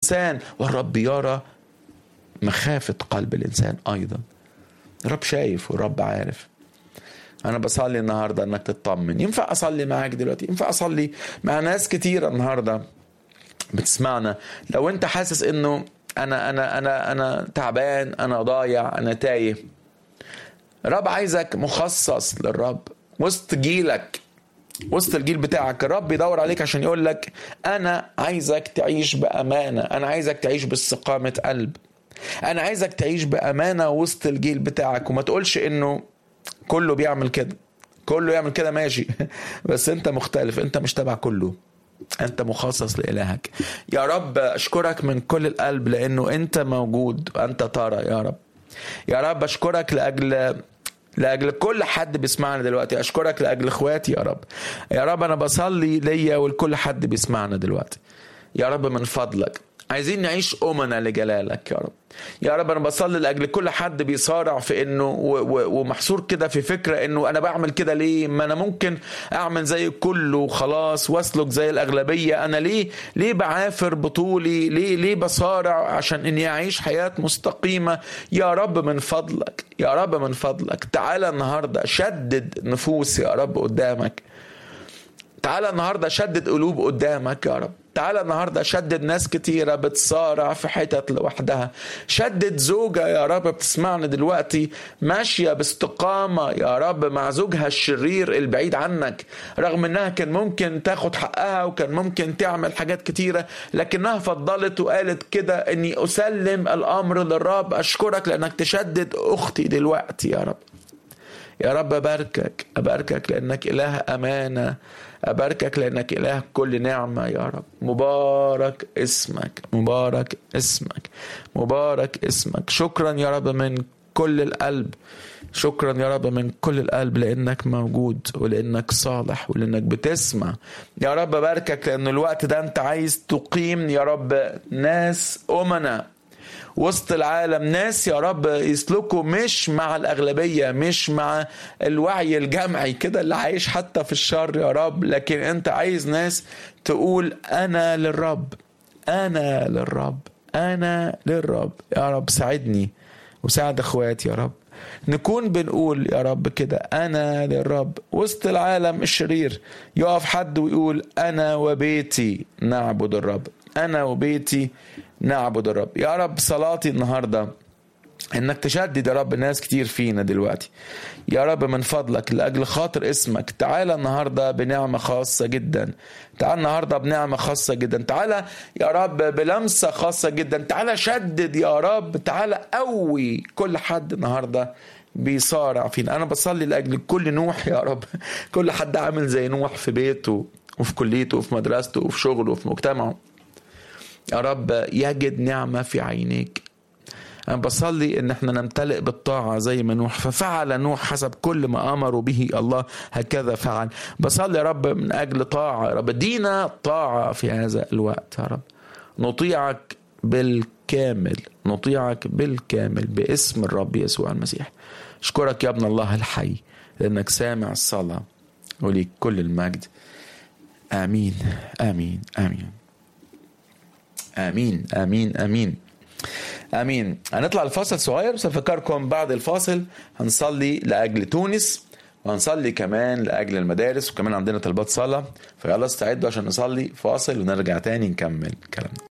الإنسان والرب يرى مخافة قلب الإنسان أيضا الرب شايف والرب عارف أنا بصلي النهاردة إنك تطمن ينفع أصلي معاك دلوقتي ينفع أصلي مع ناس كتيرة النهاردة بتسمعنا لو أنت حاسس إنه أنا أنا أنا أنا تعبان أنا ضايع أنا تايه الرب عايزك مخصص للرب وسط جيلك وسط الجيل بتاعك الرب بيدور عليك عشان يقول لك انا عايزك تعيش بامانه انا عايزك تعيش باستقامه قلب انا عايزك تعيش بامانه وسط الجيل بتاعك وما تقولش انه كله بيعمل كده كله يعمل كده ماشي بس انت مختلف انت مش تبع كله انت مخصص لالهك يا رب اشكرك من كل القلب لانه انت موجود وانت ترى يا رب يا رب اشكرك لاجل لاجل كل حد بيسمعنا دلوقتي اشكرك لاجل اخواتي يا رب يا رب انا بصلي ليا ولكل حد بيسمعنا دلوقتي يا رب من فضلك عايزين نعيش أمنا لجلالك يا رب يا رب أنا بصلي لأجل كل حد بيصارع في إنه ومحصور كده في فكرة إنه أنا بعمل كده ليه ما أنا ممكن أعمل زي الكل وخلاص وأسلك زي الأغلبية أنا ليه ليه بعافر بطولي ليه ليه بصارع عشان إني أعيش حياة مستقيمة يا رب من فضلك يا رب من فضلك تعالى النهاردة شدد نفوس يا رب قدامك تعالى النهارده شدد قلوب قدامك يا رب تعالى النهارده شدد ناس كتيره بتصارع في حتت لوحدها شدد زوجه يا رب بتسمعنا دلوقتي ماشيه باستقامه يا رب مع زوجها الشرير البعيد عنك رغم انها كان ممكن تاخد حقها وكان ممكن تعمل حاجات كتيره لكنها فضلت وقالت كده اني اسلم الامر للرب اشكرك لانك تشدد اختي دلوقتي يا رب يا رب أباركك أباركك لأنك إله أمانة أباركك لأنك إله كل نعمة يا رب مبارك اسمك مبارك اسمك مبارك اسمك شكرا يا رب من كل القلب شكرا يا رب من كل القلب لانك موجود ولانك صالح ولانك بتسمع يا رب باركك لان الوقت ده انت عايز تقيم يا رب ناس امنا وسط العالم ناس يا رب يسلكوا مش مع الأغلبية مش مع الوعي الجمعي كده اللي عايش حتى في الشر يا رب لكن أنت عايز ناس تقول أنا للرب أنا للرب أنا للرب يا رب ساعدني وساعد اخواتي يا رب نكون بنقول يا رب كده انا للرب وسط العالم الشرير يقف حد ويقول انا وبيتي نعبد الرب انا وبيتي نعبد الرب يا رب صلاتي النهارده انك تشدد يا رب ناس كتير فينا دلوقتي يا رب من فضلك لاجل خاطر اسمك تعالى النهارده بنعمه خاصه جدا تعالى النهارده بنعمه خاصه جدا تعالى يا رب بلمسه خاصه جدا تعالى شدد يا رب تعالى قوي كل حد النهارده بيصارع فينا انا بصلي لاجل كل نوح يا رب كل حد عامل زي نوح في بيته وفي كليته وفي مدرسته وفي شغله وفي مجتمعه يا رب يجد نعمة في عينيك أنا بصلي إن احنا نمتلئ بالطاعة زي ما نوح ففعل نوح حسب كل ما أمروا به الله هكذا فعل بصلي يا رب من أجل طاعة يا رب دينا طاعة في هذا الوقت يا رب نطيعك بالكامل نطيعك بالكامل باسم الرب يسوع المسيح أشكرك يا ابن الله الحي لأنك سامع الصلاة وليك كل المجد آمين آمين آمين امين امين امين امين هنطلع الفاصل صغير بس افكركم بعد الفاصل هنصلي لاجل تونس وهنصلي كمان لاجل المدارس وكمان عندنا طلبات صلاه فيلا استعدوا عشان نصلي فاصل ونرجع تاني نكمل كلامنا